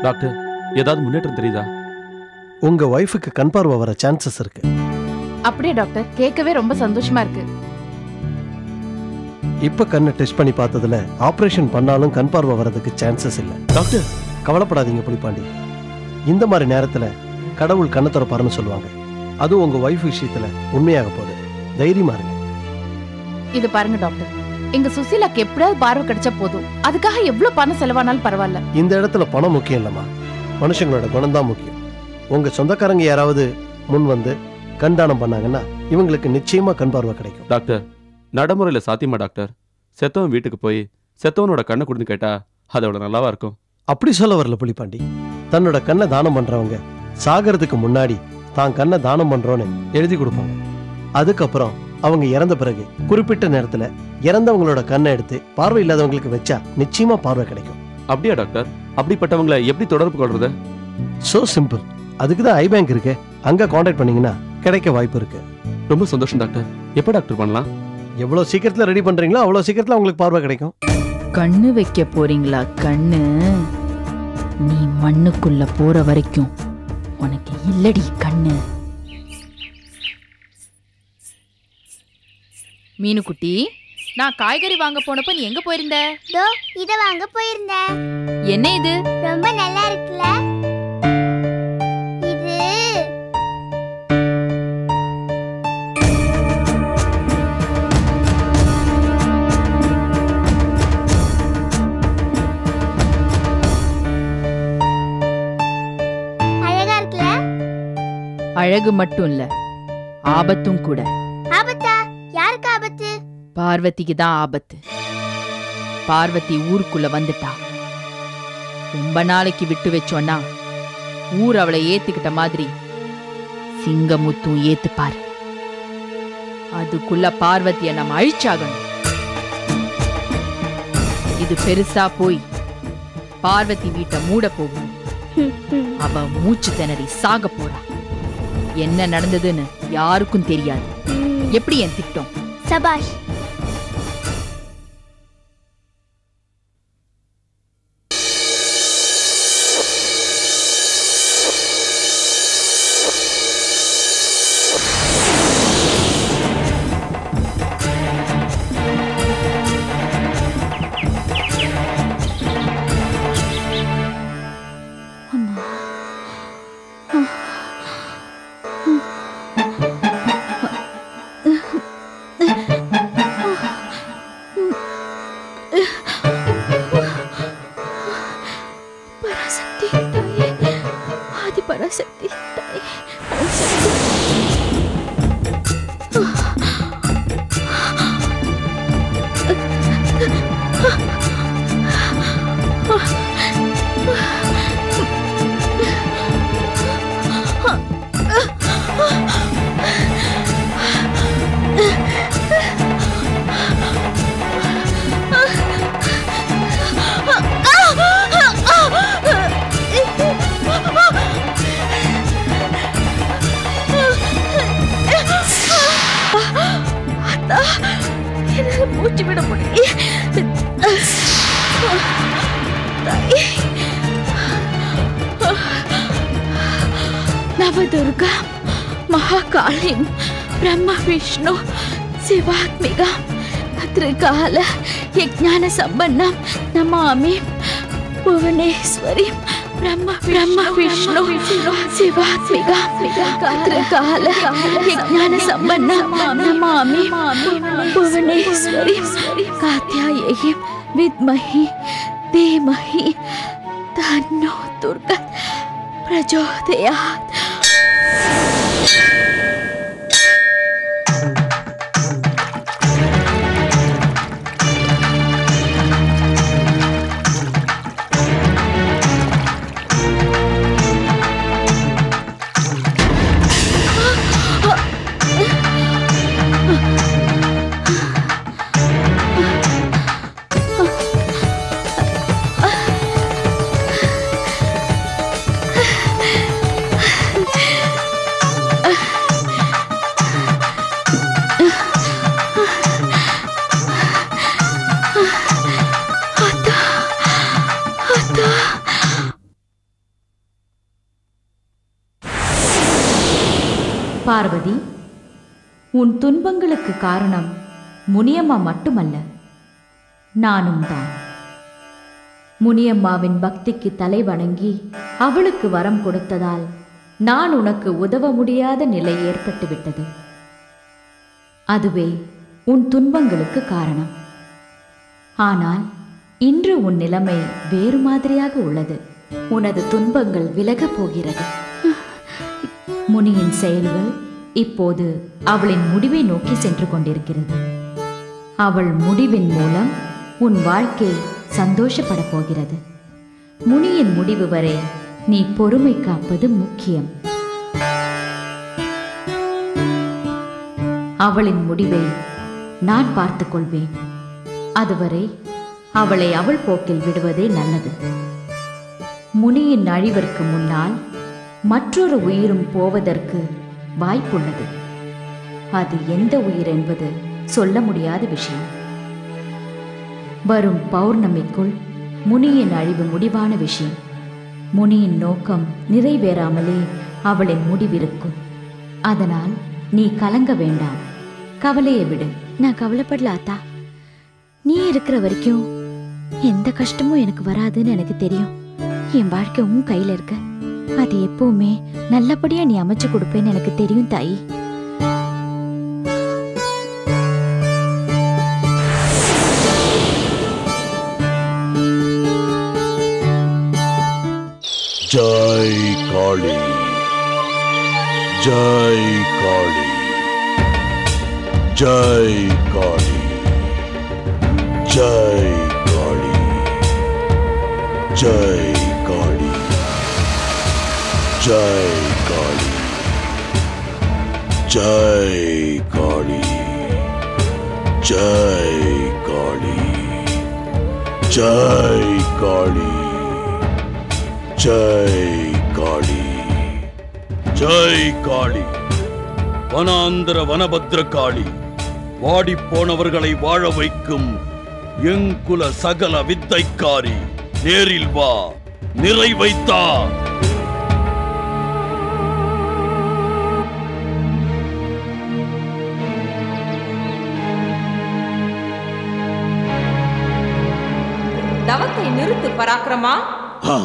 Doctor ஏதாவது முன்னேற்றம் தெரியுதா உங்க ஒய்ஃபுக்கு கண் பார்வை வர சான்சஸ் இருக்கு அப்படியே டாக்டர் கேட்கவே ரொம்ப சந்தோஷமா இருக்கு இப்ப கண்ணை டெஸ்ட் பண்ணி பார்த்ததுல ஆபரேஷன் பண்ணாலும் கண் பார்வை வரதுக்கு சான்சஸ் இல்லை டாக்டர் கவலைப்படாதீங்க புலிப்பாண்டி இந்த மாதிரி நேரத்துல கடவுள் கண்ணை திறப்பாருன்னு சொல்லுவாங்க அதுவும் உங்க ஒய்ஃப் விஷயத்துல உண்மையாக போகுது தைரியமா இருங்க இது பாருங்க டாக்டர் எங்க சுசீலாக்கு எப்படியாவது பார்வை கிடைச்சா போதும் அதுக்காக எவ்வளவு பணம் செலவானாலும் பரவாயில்ல இந்த இடத்துல பணம் முக்கியம் இல்லம்மா மனுஷங்களோட குணம் தான் முக்கியம் உங்க சொந்தக்காரங்க யாராவது முன் வந்து கண் தானம் பண்ணாங்கன்னா இவங்களுக்கு நிச்சயமா கண் பார்வை கிடைக்கும் டாக்டர் நடைமுறையில சாத்தியமா டாக்டர் செத்தவன் வீட்டுக்கு போய் செத்தவனோட கண்ணை கொடுத்து கேட்டா அதோட நல்லாவா இருக்கும் அப்படி சொல்ல வரல புலிப்பாண்டி தன்னோட கண்ணை தானம் பண்றவங்க சாகிறதுக்கு முன்னாடி தான் கண்ணை தானம் பண்றோன்னு எழுதி கொடுப்பாங்க அதுக்கப்புறம் அவங்க இறந்த பிறகு குறிப்பிட்ட நேரத்துல இறந்தவங்களோட கண்ணை எடுத்து பார்வை இல்லாதவங்களுக்கு வச்சா நிச்சயமா பார்வை கிடைக்கும் அப்படியா டாக்டர் அப்படிப்பட்டவங்களை எப்படி தொடர்பு கொள்றது சோ சிம்பிள் அதுக்கு தான் ஐ பேங்க் இருக்கு அங்க காண்டாக்ட் பண்ணீங்கன்னா கிடைக்க வாய்ப்பு இருக்கு ரொம்ப சந்தோஷம் டாக்டர் எப்போ டாக்டர் பண்ணலாம் எவ்வளவு சீக்கிரத்துல ரெடி பண்றீங்களோ அவ்வளவு சீக்கிரத்துல உங்களுக்கு பார்வை கிடைக்கும் கண்ணு வைக்க போறீங்களா கண்ணு நீ மண்ணுக்குள்ள போற வரைக்கும் உனக்கு இல்லடி கண்ணு மீனுக்குட்டி நான் காய்கறி வாங்க போனப்ப நீ எங்க போயிருந்த தோ இத வாங்க போயிருந்தேன் என்ன இது ரொம்ப நல்லா இருக்குல்ல இது அழகா இருக்குல்ல அழகு மட்டும் இல்ல ஆபத்தும் கூட ஆபத்தா யாருக்கு ஆபத்து பார்வதிக்கு தான் ஆபத்து பார்வதி ஊருக்குள்ள வந்துட்டா ரொம்ப நாளைக்கு விட்டு வச்சோன்னா ஊர் அவளை ஏத்துக்கிட்ட மாதிரி சிங்கமுத்தும் ஏத்துப்பாரு அதுக்குள்ள பார்வதிய நம்ம அழிச்சாகணும் இது பெருசா போய் பார்வதி வீட்டை மூட போகும் அவ மூச்சு திணறி சாக போறா என்ன நடந்ததுன்னு யாருக்கும் தெரியாது எப்படி என் திட்டம் சபாஷ் பராசக்தி தாயே ஆதி பராசக்தி தாயே பராசக்தி அத்தா என்னால மூச்சு விட முடியல தாயே நவதுர்கா மகாகாளிம் பிரம்ம விஷ்ணு சிவாத்மிகா பத்ரிகால யஜ்ஞான சம்பன்னம் நமாமி புவனேஸ்வரி பிரம்ம பிரம்ம விஷ்ணு சிவாத்மிகா பத்ரிகால யஜ்ஞான சம்பன்னம் நமாமி புவனேஸ்வரி காத்யாயி வித்மஹி धीमहि तन्नो दुर्गा प्रचोदयात् பார்வதி உன் துன்பங்களுக்கு காரணம் முனியம்மா மட்டுமல்ல நானும் தான் முனியம்மாவின் பக்திக்கு தலை வணங்கி அவளுக்கு வரம் கொடுத்ததால் நான் உனக்கு உதவ முடியாத நிலை ஏற்பட்டுவிட்டது அதுவே உன் துன்பங்களுக்கு காரணம் ஆனால் இன்று உன் நிலைமை வேறு மாதிரியாக உள்ளது உனது துன்பங்கள் விலகப் போகிறது முனியின் செயல்கள் இப்போது அவளின் முடிவை நோக்கி சென்று கொண்டிருக்கிறது அவள் முடிவின் மூலம் உன் வாழ்க்கை சந்தோஷப்பட போகிறது முனியின் முடிவு வரை நீ பொறுமை காப்பது முக்கியம் அவளின் முடிவை நான் பார்த்துக் கொள்வேன் அதுவரை அவளை அவள் போக்கில் விடுவதே நல்லது முனியின் அழிவிற்கு முன்னால் மற்றொரு உயிரும் போவதற்கு வாய்ப்புள்ளது அது எந்த உயிர் என்பது சொல்ல முடியாத விஷயம் வரும் பௌர்ணமிக்குள் முனியின் அழிவு முடிவான விஷயம் முனியின் நோக்கம் நிறைவேறாமலே அவளின் முடிவிருக்கும் அதனால் நீ கலங்க வேண்டாம் கவலையை விடு நான் கவலைப்படல ஆத்தா நீ இருக்கிற வரைக்கும் எந்த கஷ்டமும் எனக்கு வராதுன்னு எனக்கு தெரியும் என் வாழ்க்கை உன் கையில இருக்க அது எப்பவுமே நல்லபடியா நீ அமைச்சு கொடுப்பேன்னு எனக்கு தெரியும் தாயி ஜெய் காளி ஜெய் காளி ஜெய் காளி ஜெய் காளி ஜெய் காளி ஜெய் காளி ஜெய் காளி ஜெய் காளி ஜெய் காளி ஜெய் காளி ஜெய் காளி வனாந்தர வனபத்ர காளி வாடிப் போனவர்களை வாழ வைக்கும் எங்குல சகல வித்தைக்காரி நேரில் வா நிறைவைத்தா தவத்தை நிறுத்து பராக்கிரமா ஆ.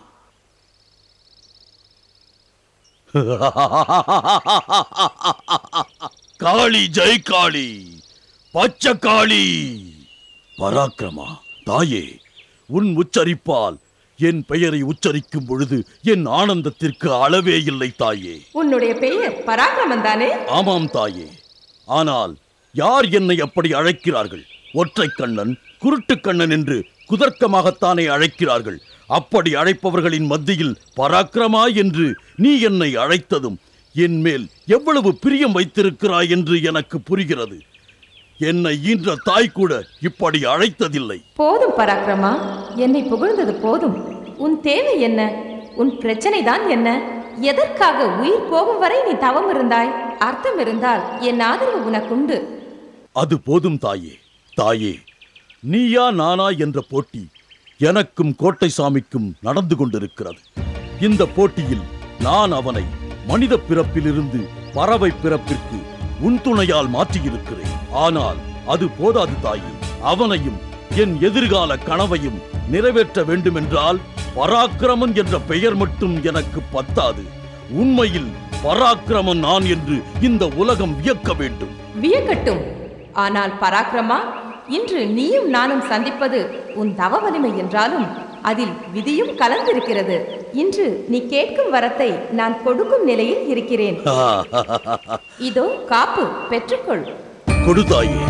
காளி ஜெய் காளி பச்சை காளி பராக்கிரமா தாயே உன் உச்சரிப்பால் என் பெயரை உச்சரிக்கும் பொழுது என் ஆனந்தத்திற்கு அளவே இல்லை தாயே உன்னுடைய பெயர் பராக்கிரமன் தானே ஆமாம் தாயே ஆனால் யார் என்னை அப்படி அழைக்கிறார்கள் ஒற்றை கண்ணன் குருட்டு கண்ணன் என்று குதர்க்கமாகத்தானே அழைக்கிறார்கள் அப்படி அழைப்பவர்களின் மத்தியில் பராக்கிரமா என்று நீ என்னை அழைத்ததும் என் மேல் எவ்வளவு பிரியம் வைத்திருக்கிறாய் என்று எனக்கு புரிகிறது என்னை ஈன்ற தாய் கூட இப்படி அழைத்ததில்லை போதும் பராக்கிரமா என்னை புகழ்ந்தது போதும் உன் தேவை என்ன உன் பிரச்சனை தான் என்ன எதற்காக உயிர் போகும் வரை நீ தவம் இருந்தாய் அர்த்தம் இருந்தால் என் ஆதரவு உனக்குண்டு அது போதும் தாயே தாயே நீயா நானா என்ற போட்டி எனக்கும் கோட்டை சாமிக்கும் நடந்து கொண்டிருக்கிறது இந்த போட்டியில் நான் அவனை மனித பிறப்பிலிருந்து பறவை பிறப்பிற்கு உன் துணையால் மாற்றியிருக்கிறேன் ஆனால் அது போதாது தாயே அவனையும் என் எதிர்கால கனவையும் நிறைவேற்ற வேண்டுமென்றால் பராக்கிரமன் என்ற பெயர் மட்டும் எனக்கு பத்தாது உண்மையில் பராக்கிரமன் நான் என்று இந்த உலகம் வியக்க வேண்டும் வியக்கட்டும் ஆனால் பராக்கிரமா இன்று நீயும் நானும் சந்திப்பது உன் தவ வலிமை என்றாலும் அதில் விதியும் கலந்திருக்கிறது இன்று நீ கேட்கும் வரத்தை நான் கொடுக்கும் நிலையில் இருக்கிறேன் இதோ காப்பு பெற்றுக்கொள் கொடுதாயே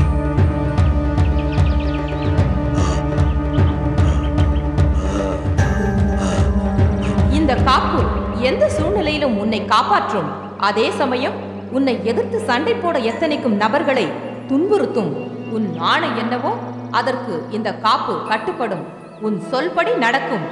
இந்த காப்பு எந்த சூழ்நிலையிலும் உன்னை காப்பாற்றும் அதே சமயம் உன்னை எதிர்த்து சண்டை போட எத்தனைக்கும் நபர்களை துன்புறுத்தும் உன் ஆணை என்னவோ அதற்கு இந்த காப்பு கட்டுப்படும் உன் சொல்படி நடக்கும்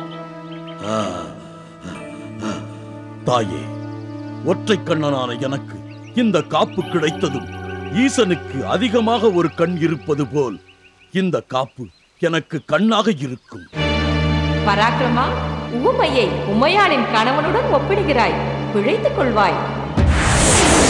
தாயே ஒற்றை கண்ணனான எனக்கு இந்த காப்பு கிடைத்ததும் ஈசனுக்கு அதிகமாக ஒரு கண் இருப்பது போல் இந்த காப்பு எனக்கு கண்ணாக இருக்கும் பராக்கிரமா ஊமையை உமையாளின் கணவனுடன் ஒப்பிடுகிறாய் பிழைத்துக் கொள்வாய்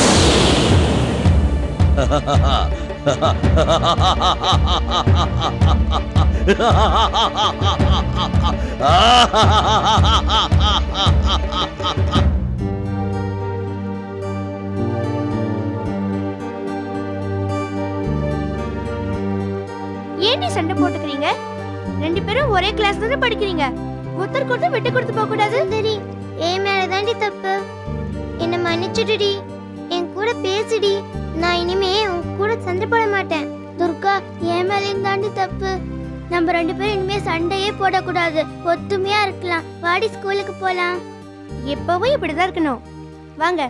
ஏன் நீ சண்டை போட்டுக்கிறீங்க ரெண்டு பேரும் ஒரே கிளாஸ் தானே படிக்கிறீங்க ஒருத்தருக்கு ஒருத்தர் விட்டு கொடுத்து போக கூடாது சரி என் மேல தாண்டி தப்பு என்ன மன்னிச்சுடுடி என் கூட பேசுடி நான் இனிமே உன் கூட சண்டை போட மாட்டேன் துர்கா என் மேலேயும் தாண்டி தப்பு நம்ம ரெண்டு பேரும் இனிமே சண்டையே போடக்கூடாது ஒத்துமையா இருக்கலாம் வாடி ஸ்கூலுக்கு போலாம் எப்பவும் இப்படிதான் இருக்கணும் வாங்க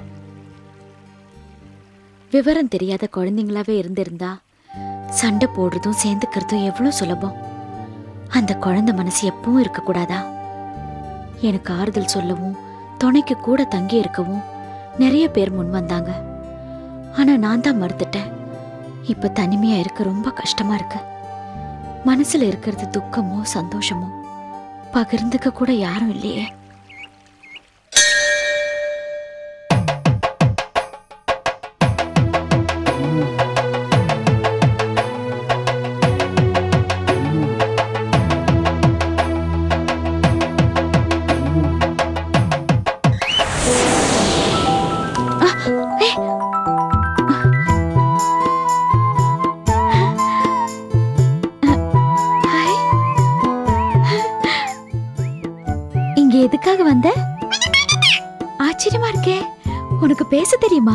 விவரம் தெரியாத குழந்தைங்களாவே இருந்திருந்தா சண்டை போடுறதும் சேர்ந்துக்கிறதும் எவ்வளவு சுலபம் அந்த குழந்தை மனசு எப்பவும் இருக்கக்கூடாதா எனக்கு ஆறுதல் சொல்லவும் துணைக்கு கூட தங்கி இருக்கவும் நிறைய பேர் முன் வந்தாங்க ஆனா நான் தான் மறுத்துட்டேன் இப்ப தனிமையா இருக்க ரொம்ப கஷ்டமா இருக்கு மனசுல இருக்கிறது துக்கமோ சந்தோஷமோ பகிர்ந்துக்க கூட யாரும் இல்லையே ஹாய். இங்க எதுக்காக வந்த ஆச்சரியமா இருக்கே உனக்கு பேச தெரியுமா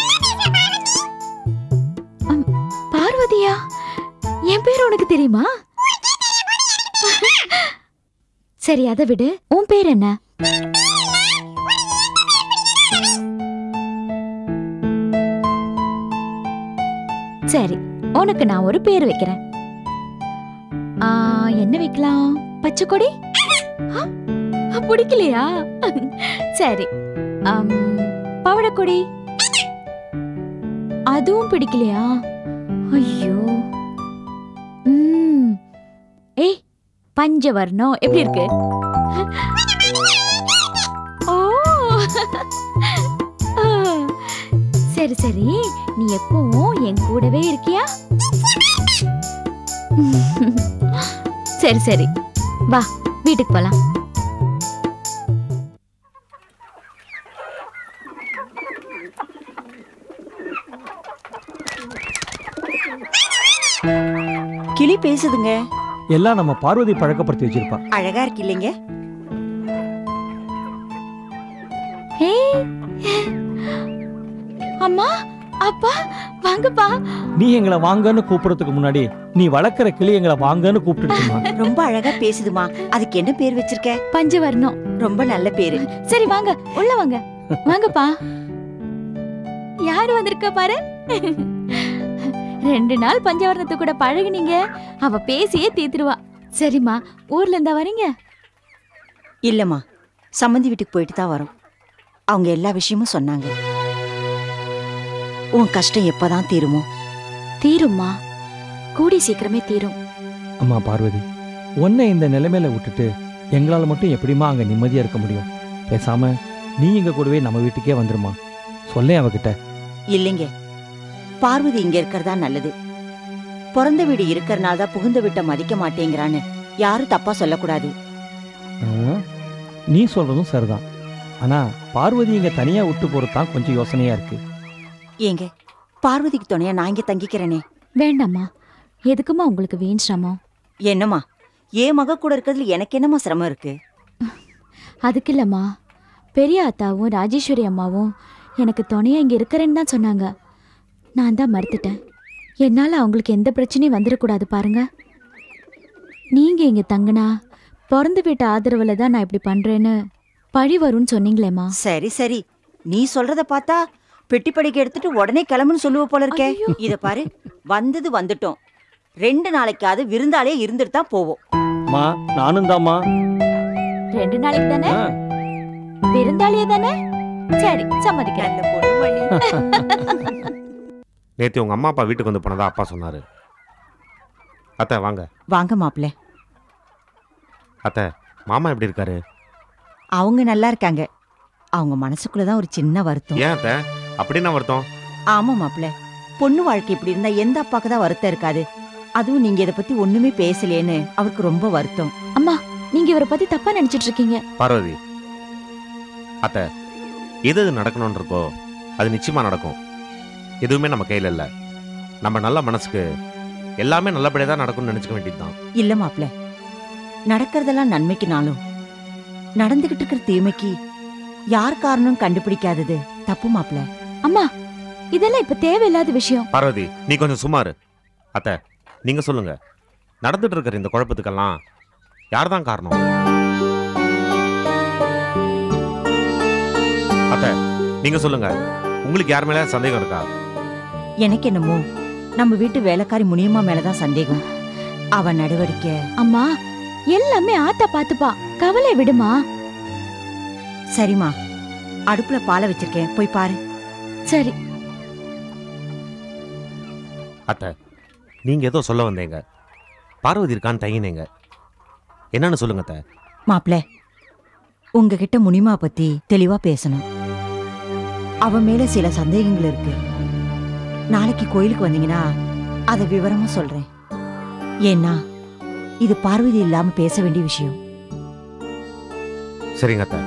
அம், பார்வதியா என் பேர் உனக்கு தெரியுமா சரி அதை விடு உன் பேர் என்ன சரி உனக்கு நான் ஒரு பேர் வைக்கிறேன் ஆ, என்ன வைக்கலாம் பச்சை கொடி ஆ, ஆ, பிடிக்கலையா சரி அம், பவழக்கொடி அதுவும் பிடிக்கலையா ஐயோ ம் ஏய் பஞ்சவர்ணம் எப்படி இருக்கு ஓ ஆ, சரி சரி நீ எப்பவும் என் கூடவே இருக்கியா சரி சரி வா வீட்டுக்கு போலாம் கிளி பேசுதுங்க எல்லாம் நம்ம பார்வதி பழக்கப்படுத்தி வச்சிருப்பா அழகா இருக்கு இல்லைங்க ஹே அம்மா அப்பா வாங்கப்பா நீ எங்களை வாங்கன்னு கூப்பிடுறதுக்கு முன்னாடி நீ வளர்க்குற கிளி எங்களை வாங்கன்னு கூப்பிட்டுருக்குமா ரொம்ப அழகா பேசுதுமா அதுக்கு என்ன பேர் வச்சிருக்க பஞ்சவர்ணம் ரொம்ப நல்ல பேரு சரி வாங்க உள்ள வாங்க வாங்கப்பா யாரு வந்திருக்கா பாரு ரெண்டு நாள் பஞ்சவர்ணத்து கூட பழகுனீங்க அவ பேசியே தீத்துருவா சரிம்மா ஊர்ல இருந்தா வரீங்க இல்லம்மா சம்மந்தி வீட்டுக்கு போயிட்டு தான் வரோம் அவங்க எல்லா விஷயமும் சொன்னாங்க உன் கஷ்டம் எப்பதான் தீருமோ தீரும்மா கூடி சீக்கிரமே தீரும் அம்மா பார்வதி உன்னை இந்த நிலைமையில விட்டுட்டு எங்களால மட்டும் எப்படிம்மா அங்க நிம்மதியா இருக்க முடியும் பேசாம நீ எங்க கூடவே நம்ம வீட்டுக்கே வந்துருமா சொல்லேன் அவகிட்ட இல்லைங்க பார்வதி இங்க இருக்கிறதா நல்லது பிறந்த வீடு இருக்கறனால தான் புகுந்த வீட்டை மதிக்க மாட்டேங்கிறான்னு யாரும் தப்பா சொல்லக்கூடாது ஆ, நீ சொல்றதும் சரிதான் ஆனா பார்வதி இங்க தனியா விட்டு போறது தான் கொஞ்சம் யோசனையா இருக்கு ஏங்க பார்வதிக்கு துணையா நான் இங்க தங்கிக்கிறேனே வேண்டாம்மா எதுக்குமா உங்களுக்கு வீண் சிரமம் என்னம்மா என் மக கூட இருக்கிறதுல எனக்கு என்னம்மா சிரமம் இருக்கு அதுக்கு இல்லம்மா பெரிய அத்தாவும் ராஜேஸ்வரி அம்மாவும் எனக்கு துணையா இங்க இருக்கிறேன்னு தான் சொன்னாங்க நான் தான் மறுத்துட்டேன் என்னால அவங்களுக்கு எந்த பிரச்சனையும் வந்துடக்கூடாது பாருங்க நீங்க இங்க தங்குனா பிறந்த வீட்டு ஆதரவுல தான் நான் இப்படி பண்றேன்னு பழி வரும்னு சொன்னீங்களேம்மா சரி சரி நீ சொல்றத பார்த்தா பெட்டி படிக்க எடுத்துட்டு உடனே கிளம்புன்னு சொல்லுவ போல இருக்கே இத பாரு வந்தது வந்துட்டோம் ரெண்டு நாளைக்காவது விருந்தாலே இருந்துட்டு தான் போவோம் மா நானும் தாம்மா ரெண்டு நாளைக்கு தானே ஆ. விருந்தாளியே தானே சரி சம்மதிக்கிறேன் நல்ல பொண்ணு மணி நேற்று உங்கள் அம்மா அப்பா வீட்டுக்கு வந்து போனதா அப்பா சொன்னார் அத்தை வாங்க வாங்க மாப்பிள்ள அத்தை மாமா எப்படி இருக்காரு அவங்க நல்லா இருக்காங்க அவங்க மனசுக்குள்ளதான் ஒரு சின்ன வருத்தம் ஏன் அத்தை அப்படி என்ன வருத்தம் ஆமா மாப்பிள்ள பொண்ணு வாழ்க்கை இப்படி இருந்தா எந்த அப்பாக்கு தான் வருத்தம் இருக்காது அதுவும் நீங்க இத பத்தி ஒண்ணுமே பேசலையேன்னு அவருக்கு ரொம்ப வருத்தம் அம்மா நீங்க இவரை பத்தி தப்பா நினைச்சிட்டு இருக்கீங்க பார்வதி அத்தை எது எது நடக்கணும்னு இருக்கோ அது நிச்சயமா நடக்கும் எதுவுமே நம்ம கையில இல்ல நம்ம நல்ல மனசுக்கு எல்லாமே நல்லபடியா தான் நடக்கும்னு நினைச்சுக்க வேண்டியதுதான் இல்ல மாப்ள நடக்கிறதெல்லாம் நன்மைக்குனாலும் நடந்துகிட்டு இருக்கிற தீமைக்கு யார் காரணம் கண்டுபிடிக்காதது தப்பு மாப்ள அம்மா இதெல்லாம் இப்ப தேவையில்லாத விஷயம் பார்வதி நீ கொஞ்சம் சுமாரு அத்தை நீங்க சொல்லுங்க நடந்துட்டு இருக்கிற இந்த குழப்பத்துக்கெல்லாம் யார் தான் காரணம் அத்தை நீங்க சொல்லுங்க உங்களுக்கு யார் மேல சந்தேகம் இருக்கா எனக்கு என்னமோ நம்ம வீட்டு வேலைக்காரி முனியம்மா மேலதான் சந்தேகம் அவ நடவடிக்கை அம்மா எல்லாமே ஆத்தா பாத்துப்பா கவலை விடுமா சரிம்மா அடுப்புல பாலை வச்சிருக்கேன் போய் பாரு சரி அத்தை நீங்க ஏதோ சொல்ல வந்தீங்க பார்வதி இருக்கான்னு தயங்கினீங்க என்னன்னு சொல்லுங்க அத்தை மாப்ள உங்ககிட்ட முனிமா பத்தி தெளிவா பேசணும் அவ மேல சில சந்தேகங்கள் இருக்கு நாளைக்கு கோயிலுக்கு வந்தீங்கன்னா அதை விவரமா சொல்றேன் ஏன்னா இது பார்வதி இல்லாம பேச வேண்டிய விஷயம் சரிங்க அத்தை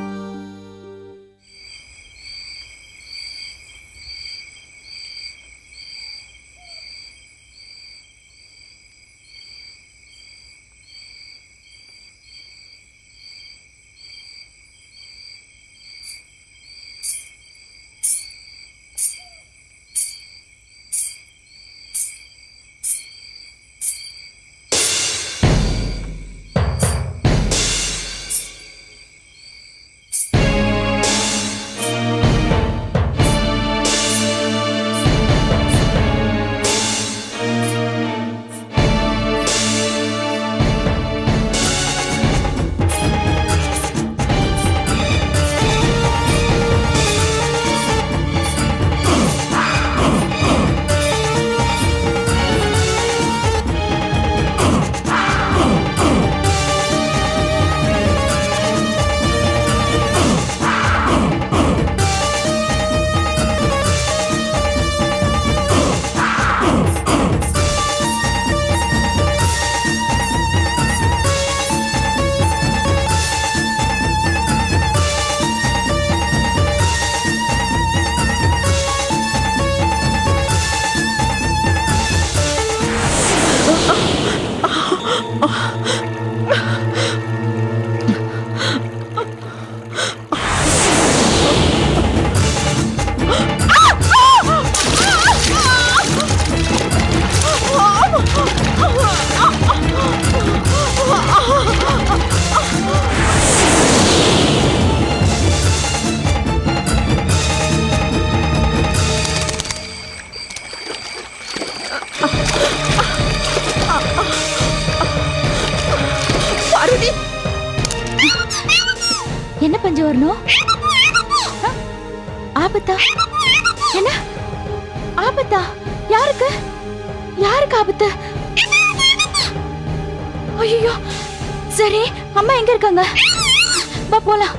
பார்வதி என்ன பஞ்சு வரணும் ஆ? ஆபத்தா என்ன ஆபத்தா யாருக்கு யாருக்கு ஆபத்து ஐயோ சரி அம்மா எங்க இருக்காங்க வா போலாம்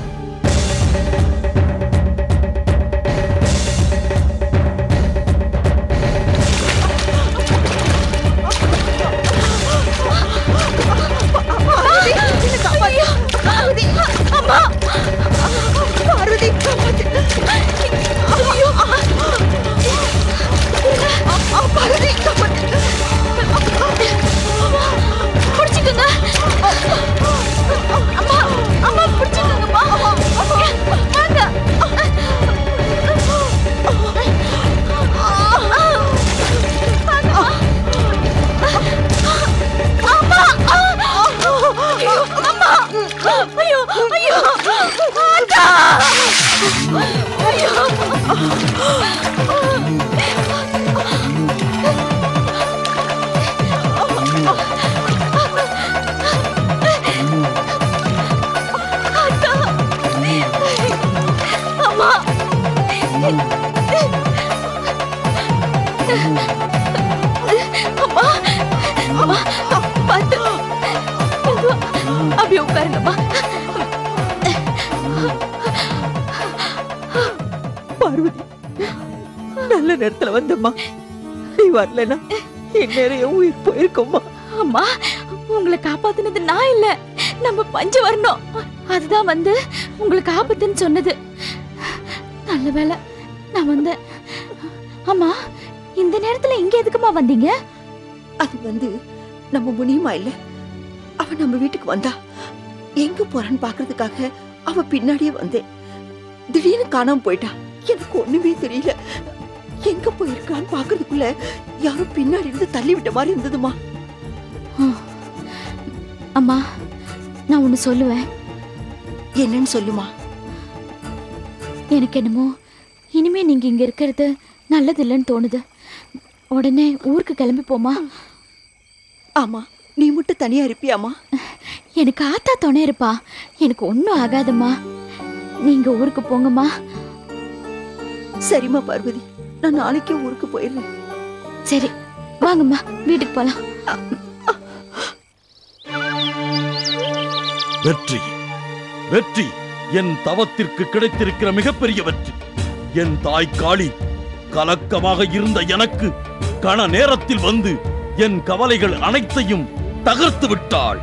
பார்வதி என்ன காப்பாத்து பார்வதி அம்மா பார்வதி காப்பாத்து ஐயோ பார்வதி காப்பாத்து பிடிச்சுக்கோங்க அம்மா அம்மா பிடிச்சுக்கோங்கப்பா வாங்க அம்மா ஐயோ அம்மா ஐயோ ஐயோ ஆத்தா ஐயோ அம்மா அம்மா அம்மா பார்த்து மெதுவா. அப்படியே உட்காருங்கம்மா பார்வதி நல்ல நேரத்துல வந்தம்மா நீ வரலனா இந்நேரம் என் உயிர் போயிருக்குமா அம்மா உங்களை காப்பாத்துனது நான் இல்ல நம்ம பஞ்சு வரணும் அதுதான் வந்து உங்களுக்கு ஆபத்துன்னு சொன்னது நல்ல வேளை நான் வந்தேன் அம்மா இந்த நேரத்துல இங்க எதுக்குமா வந்தீங்க அது வந்து நம்ம முனியுமா இல்ல அவ நம்ம வீட்டுக்கு வந்தா எங்க போறான்னு பாக்குறதுக்காக அவ பின்னாடியே வந்தேன் திடீர்னு காணாம போயிட்டா எனக்கு ஒண்ணுமே தெரியல எங்க போயிருக்கான்னு பாக்குறதுக்குள்ள யாரோ பின்னாடி இருந்து தள்ளி விட்ட மாதிரி இருந்ததுமா அம்மா நான் ஒன்னு சொல்லுவேன் என்னன்னு சொல்லுமா எனக்கு என்னமோ இனிமே நீங்க இங்க இருக்கிறது நல்லது இல்லைன்னு தோணுது உடனே ஊருக்கு கிளம்பி போமா ஆமா நீ மட்டும் தனியா இருப்பியாமா எனக்கு ஆத்தா துணை இருப்பா எனக்கு ஒன்றும் ஆகாதம்மா நீங்க ஊருக்கு போங்கம்மா சரிம்மா பார்வதி நான் நாளைக்கே ஊருக்கு போயிடுறேன் சரி வாங்கம்மா வீட்டுக்கு போலாம் வெற்றி வெற்றி என் தவத்திற்கு கிடைத்திருக்கிற மிகப்பெரிய வெற்றி என் தாய் காளி கலக்கமாக இருந்த எனக்கு கண நேரத்தில் வந்து என் கவலைகள் அனைத்தையும் தகர்த்து விட்டாள்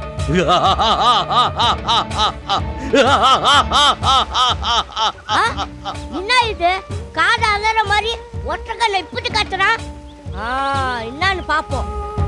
என்ன இது காது அலற மாதிரி ஒற்றைக்கல்ல இப்படி கத்துறான் ஆ என்னன்னு பாப்போம்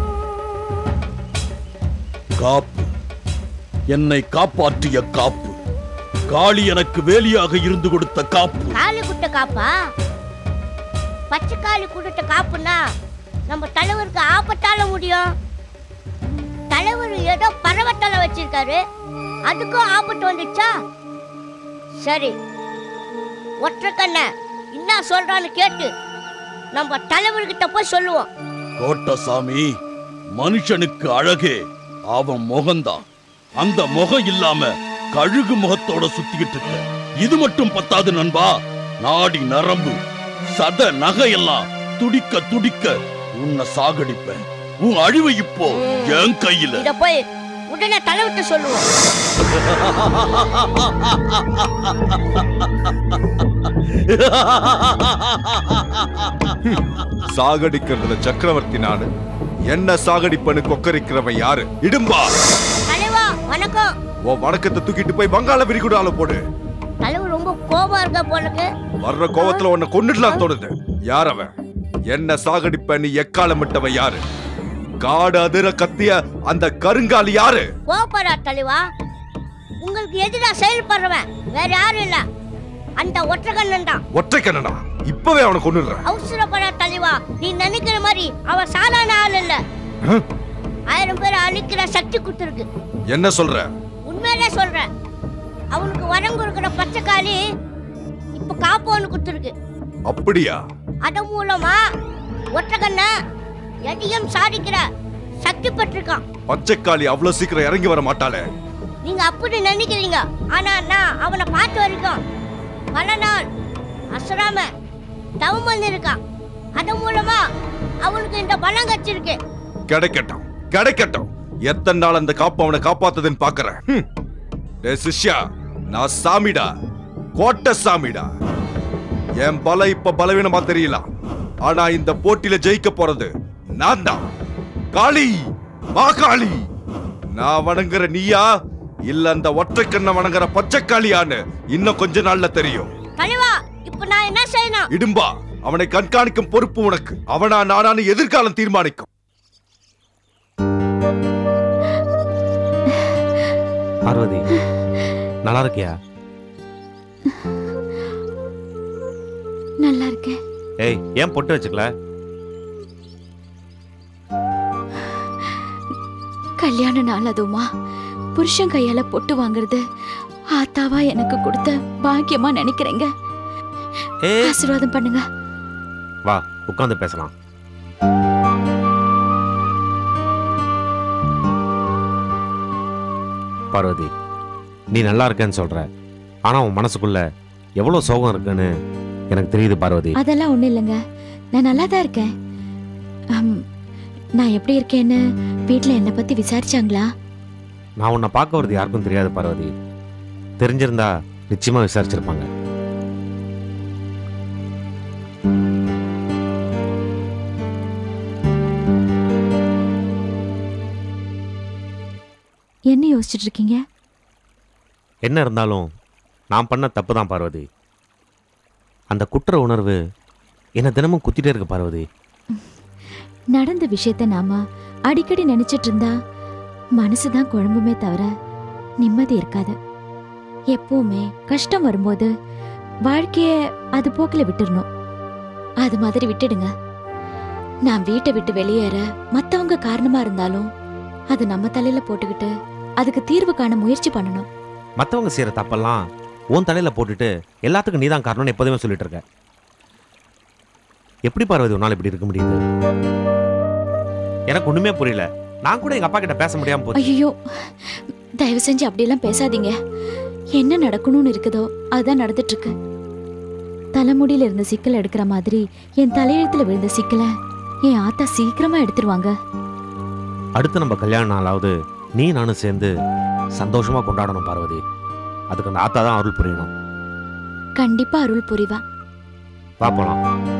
காப்பு என்னை காப்பாற்றிய காப்பு காளி எனக்கு வேலியாக இருந்து கொடுத்த காப்பு காலி குட்ட காப்பா பச்சை காலி குடுத்த காப்புன்னா நம்ம தலைவருக்கு ஆபத்தால முடியும் தலைவர் ஏதோ பறவத்தலை வச்சிருக்காரு அதுக்கும் ஆபத்து வந்துச்சா சரி ஒற்றை கண்ண என்ன சொல்றான்னு கேட்டு நம்ம தலைவர்கிட்ட போய் சொல்லுவோம் கோட்டசாமி மனுஷனுக்கு அழகே அவன் முகம்தான் அந்த முகம் இல்லாம கழுகு முகத்தோட சுத்திக்கிட்டு இருக்க இது மட்டும் பத்தாது நண்பா நாடி நரம்பு சத நகையெல்லாம் துடிக்க துடிக்க உன்னை சாகடிப்பேன் உன் அழிவு இப்போ என் கையில இத போய் உடனே தலைவிட்டு சொல்லுவோம் சாகடிக்கிறதுல சக்கரவர்த்தி நானு என்ன சாகடிப்பனு கொக்கரிக்கிறவன் யாரு இடும்பா தலைவா வணக்கம் உன் வணக்கத்தை தூக்கிட்டு போய் வங்காள விரிகுடால போடு தலைவர் ரொம்ப கோபம் இருக்க போலக்கு வர்ற கோவத்துல உன்னை கொண்டுடலாம் தோணுது யார் அவன் என்ன சாகடிப்ப நீ எக்காலம் விட்டவன் யாரு காடு அதிர கத்திய அந்த கருங்காலி யாரு கோபரா தலைவா உங்களுக்கு எதிரா செயல்படுறவன் வேற யாரும் இல்ல அந்த ஒற்றகண்ணன் தான் ஒற்றை கண்ணனா இப்பவே அவனை கொண்டுடுறேன் அவசரப்படா தலைவா நீ நினைக்கிற மாதிரி அவன் சாதாரண ஆள் இல்ல ஆயிரம் பேர் அழிக்கிற சக்தி கொடுத்துருக்கு என்ன சொல்ற உண்மையிலே சொல்றேன் அவனுக்கு வரம் கொடுக்கிற பச்சைக்காளி இப்ப காப்போன்னு கொடுத்துருக்கு அப்படியா அதன் மூலமா ஒற்றகண்ண எதையும் சாதிக்கிற சக்தி பெற்றிருக்கான் பச்சைக்காளி அவ்வளவு சீக்கிரம் இறங்கி வர மாட்டாளே நீங்க அப்படி நினைக்கிறீங்க ஆனா நான் அவனை பார்த்த வரைக்கும் பல நாள் அசராம தவம் பண்ணிருக்கான் அதன் மூலமா அவனுக்கு இந்த பலம் கச்சிருக்கு கிடைக்கட்டும் கிடைக்கட்டும் எத்தனை நாள் அந்த காப்பு அவனை காப்பாத்துதுன்னு பாக்குறேன் ஹம். டேய் சிஷ்யா நான் சாமிடா கோட்டை சாமிடா என் பலம் இப்ப பலவீனமா தெரியலாம் ஆனா இந்த போட்டியில ஜெயிக்க போறது நான் தான் காளி மா காளி நான் வணங்குற நீயா இல்ல அந்த ஒற்றைக்கண்ண வணங்குற பச்சைக்காளியான்னு இன்னும் கொஞ்ச நாள்ல தெரியும் தலைவா இப்ப நான் என்ன செய்யணும் இடும்பா அவனை கண்காணிக்கும் பொறுப்பு உனக்கு அவனா நானான்னு எதிர்காலம் தீர்மானிக்கும் பார்வதி நல்லா இருக்கியா நல்லா இருக்கேன் ஏய் ஏன் பொட்டு வச்சுக்கல கல்யாண நாள் அதுவுமா புருஷன் கையால பொட்டு வாங்குறது ஆத்தாவா எனக்கு கொடுத்த பாக்கியமா நினைக்கிறேங்க ஏய் ஆசீர்வாதம் பண்ணுங்க வா உட்காந்து பேசலாம் பார்வதி நீ நல்லா இருக்கேன்னு சொல்ற ஆனா உன் மனசுக்குள்ள எவ்வளவு சோகம் இருக்குன்னு எனக்கு தெரியுது பார்வதி அதெல்லாம் ஒண்ணும் இல்லைங்க நான் நல்லா தான் இருக்கேன் அம், நான் எப்படி இருக்கேன்னு வீட்ல என்னை பத்தி விசாரிச்சாங்களா நான் உன்னை பார்க்க வரது யாருக்கும் தெரியாது பார்வதி தெரிஞ்சிருந்தா நிச்சயமா விசாரிச்சிருப்பாங்க என்ன யோசிச்சுட்டு இருக்கீங்க என்ன இருந்தாலும் நான் பண்ண தப்பு தான் பார்வதி அந்த குற்ற உணர்வு என்னை தினமும் குத்திட்டே இருக்கு பார்வதி நடந்த விஷயத்த நாம அடிக்கடி நினைச்சிட்டு இருந்தா மனசுதான் குழம்புமே தவிர நிம்மதி இருக்காது எப்பவுமே கஷ்டம் வரும்போது வாழ்க்கைய அது போக்கில் விட்டுறணும் அது மாதிரி விட்டுடுங்க நான் வீட்டை விட்டு வெளியேற மத்தவங்க காரணமா இருந்தாலும் அது நம்ம தலையில போட்டுக்கிட்டு அதுக்கு தீர்வு காண முயற்சி பண்ணணும் மற்றவங்க செய்கிற தப்பெல்லாம் உன் தலையில் போட்டுட்டு எல்லாத்துக்கும் நீ தான் காரணம்னு எப்போதுமே சொல்லிட்டு இருக்க எப்படி பார்வதி உன்னால் இப்படி இருக்க முடியுது எனக்கு ஒன்றுமே புரியல நான் கூட எங்கள் அப்பா கிட்ட பேச முடியாமல் போச்சு ஐயோ தயவு செஞ்சு அப்படியெல்லாம் பேசாதீங்க என்ன நடக்கணும்னு இருக்குதோ அதுதான் நடந்துட்டு இருக்கு தலைமுடியில இருந்த சிக்கல் எடுக்கிற மாதிரி என் தலையெழுத்துல விழுந்த சிக்கலை என் ஆத்தா சீக்கிரமா எடுத்துருவாங்க அடுத்து நம்ம கல்யாண நாளாவது நீ நானும் சேர்ந்து சந்தோஷமா கொண்டாடணும் பார்வதி அதுக்கு அந்த ஆத்தா தான் அருள் புரியணும் கண்டிப்பா அருள் புரிவா பார்ப்போம்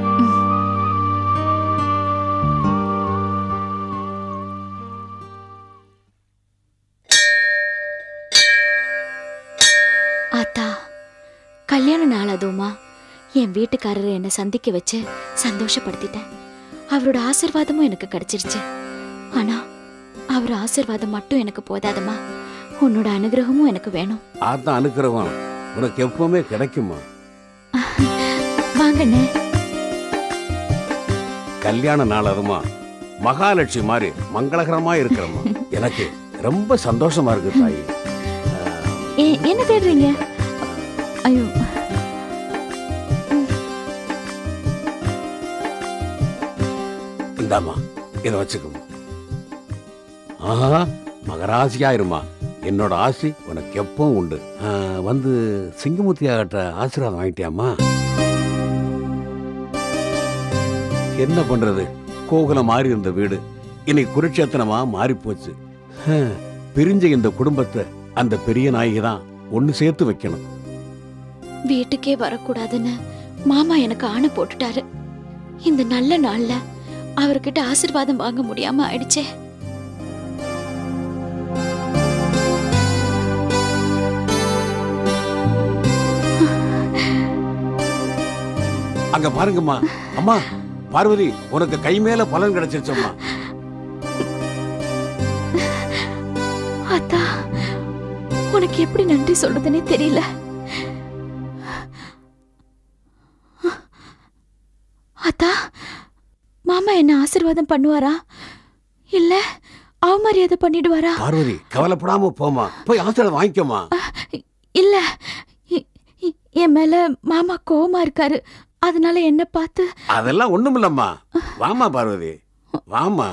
ஆத்தா கல்யாண நாள் அதுவுமா என் வீட்டுக்காரரை என்னை சந்திக்க வச்சு சந்தோஷப்படுத்திட்டேன் அவரோட ஆசிர்வாதமும் எனக்கு கிடைச்சிருச்சு ஆனா அவர் ஆசிர்வாதம் மட்டும் எனக்கு போதாதம்மா உன்னோட அனுகிரகமும் எனக்கு வேணும் அதான் அனுக்கிறவன் உனக்கு எப்பவுமே கிடைக்குமா வாங்கண்ணே கல்யாண நாள் அதுமா மகாலட்சுமி மாதிரி மங்களகரமா இருக்கிறம்மா எனக்கு ரொம்ப சந்தோஷமா இருக்கு தாயி ஏ- என்ன தேடுறீங்க ஐயோ இந்தாம்மா இதை வச்சுக்கோமா ஆஹா மகராசியா இருமா என்னோட ஆசி உனக்கு எப்பவும் உண்டு ஆ, வந்து சிங்கமுத்தியாகிட்ட ஆசீர்வாதம் வாங்கிட்டியாம்மா என்ன பண்றது கோகுலம் மாறி இருந்த வீடு இன்னைக்கு குருட்சேத்திரமா மாறி போச்சு ஹம், பிரிஞ்ச இந்த குடும்பத்தை அந்த பெரிய நாயகி தான் ஒன்னு சேர்த்து வைக்கணும் வீட்டுக்கே வரக்கூடாதுன்னு மாமா எனக்கு ஆணை போட்டுட்டாரு இந்த நல்ல நாள்ல அவர்கிட்ட ஆசீர்வாதம் வாங்க முடியாம ஆயிடுச்சே அங்க பாருங்கம்மா அம்மா பார்வதி உனக்கு கை மேல பலன் கிடைச்சிருச்சம்மா அத்தா உனக்கு எப்படி நன்றி சொல்றதுனே தெரியல அத்தா மாமா என்ன ஆசீர்வாதம் பண்ணுவாரா இல்ல அவமரியாதை பண்ணிடுவாரா பார்வதி கவலைப்படாம போமா போய் ஆசீர்வாதம் வாங்கிக்கோமா இல்ல இ- இ- என் மேல மாமா கோவமா இருக்காரு அதனால என்ன பார்த்து அதெல்லாம் ஒண்ணுமில்லம்மா வாமா பார்வதி வாமா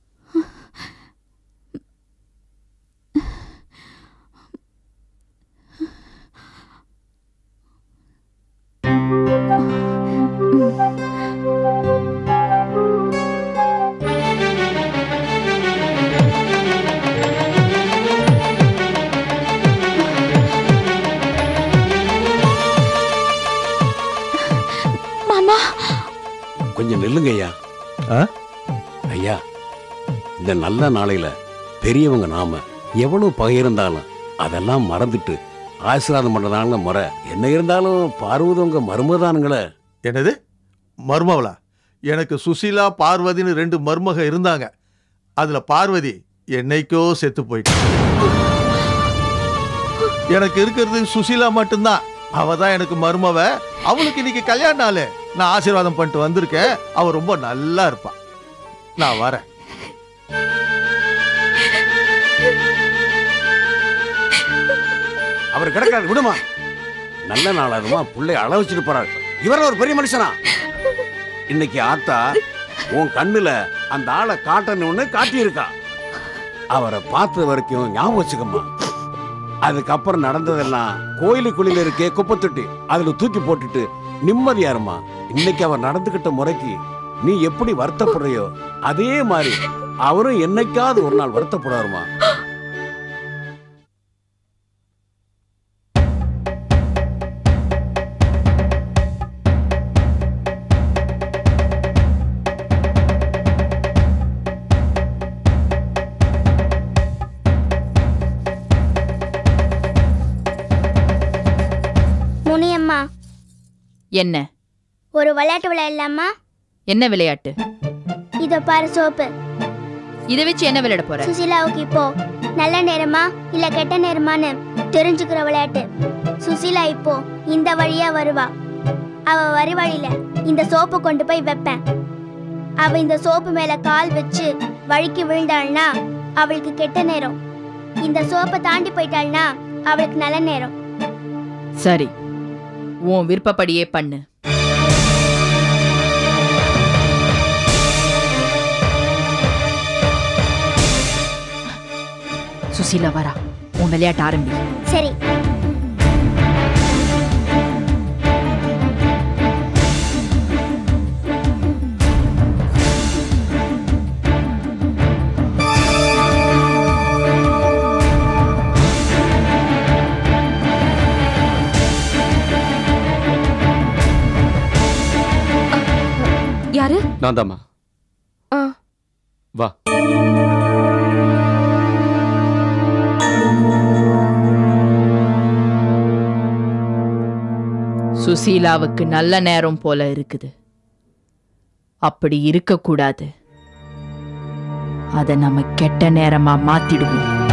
மாமா கொஞ்சம் நில்லுங்க ஐயா ஐயா இந்த நல்ல நாளையில பெரியவங்க நாம எவ்வளவு பகை இருந்தாலும் அதெல்லாம் மறந்துட்டு ஆசீர்வாதம் பண்றதான முறை என்ன இருந்தாலும் பார்வதி உங்க மருமதானுங்களே என்னது மருமவளா எனக்கு சுசீலா பார்வதின்னு ரெண்டு மருமக இருந்தாங்க அதுல பார்வதி என்னைக்கோ செத்து போயிட்டு எனக்கு இருக்கிறது சுசீலா மட்டும்தான் அவ தான் எனக்கு மருமவ அவளுக்கு இன்னைக்கு கல்யாண நாள் நான் ஆசீர்வாதம் பண்ணிட்டு வந்திருக்கேன் அவ ரொம்ப நல்லா இருப்பா நான் வரேன் அவர் கிடக்கிறார் விடுமா நல்ல நாள் அதுமா பிள்ளை அள வச்சுட்டு போறாரு இவர் ஒரு பெரிய மனுஷனா இன்னைக்கு ஆத்தா உன் கண்ணுல அந்த ஆளை காட்டணும்னு காட்டியிருக்கா அவரை பார்த்த வரைக்கும் ஞாபகம் வச்சுக்கம்மா அதுக்கப்புறம் நடந்ததெல்லாம் கோயிலுக்குள்ளில இருக்கே குப்பை தொட்டி அதுல தூக்கி போட்டுட்டு நிம்மதியா இருமா இன்னைக்கு அவர் நடந்துகிட்ட முறைக்கு நீ எப்படி வருத்தப்படுறியோ அதே மாதிரி அவரும் என்னைக்காவது ஒரு நாள் வருத்தப்படுவாருமா என்ன ஒரு விளையாட்டு விளையாடலாமா என்ன விளையாட்டு இதோ பாரு சோப்பு இதை வச்சு என்ன விளையாட போற சுசீலாவுக்கு இப்போ நல்ல நேரமா இல்ல கெட்ட நேரமான்னு தெரிஞ்சுக்கிற விளையாட்டு சுசீலா இப்போ இந்த வழியா வருவா அவ வரி வழியில இந்த சோப்பு கொண்டு போய் வைப்பேன் அவ இந்த சோப்பு மேல கால் வச்சு வழிக்கு விழுந்தாள்னா அவளுக்கு கெட்ட நேரம் இந்த சோப்பை தாண்டி போயிட்டாள்னா அவளுக்கு நல்ல நேரம் சரி உன் விருப்பப்படியே பண்ணு சுசீலா வரா உன் விளையாட்டு ஆரம்பி சரி யாரு நான் தாம்மா ஆ. வா சுசீலாவுக்கு நல்ல நேரம் போல இருக்குது அப்படி இருக்கக்கூடாது அதை நம்ம கெட்ட நேரமா மாத்திடுவோம்